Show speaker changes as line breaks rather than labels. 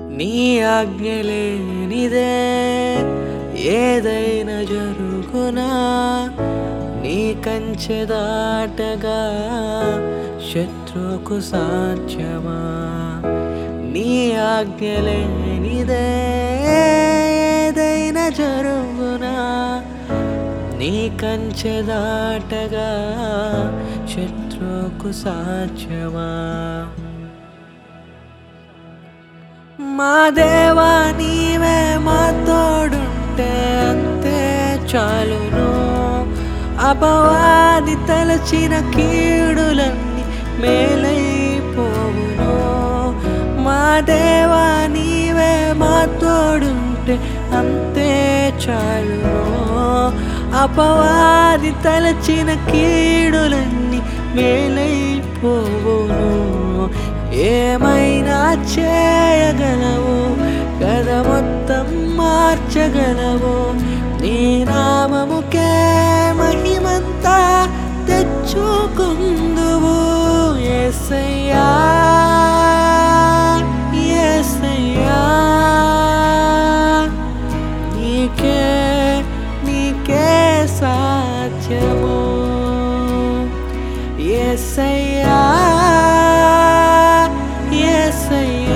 నీ ఆజ్ఞలేనిదే ఏదైనా జరుగునా నీ కంచె దాటగా శత్రుకు సాధ్యమా నీ ఆజ్ఞలేనిదే ఏదైనా జరుగునా నీ కంచె దాటగా శత్రుకు సాధ్యమా మా దేవా నీవే మా తోడుంటే అంతే చాలును అపవాది తలచిన కీడులన్నీ మేలైపోవును మా దేవా నీవే మా తోడుంటే అంతే చాలును అపవాది తలచిన కీడులన్నీ మేలైపోవును ఏమైనా చేయగలవు కథ మొత్తం మార్చగలవు నీ నామముకే మహిమంతా తెచ్చుకుందువు ఎసయ్యా ఎసయ్యా నీకే నీకే సాధ్యము ఎసయ్యా ఎసయ్యా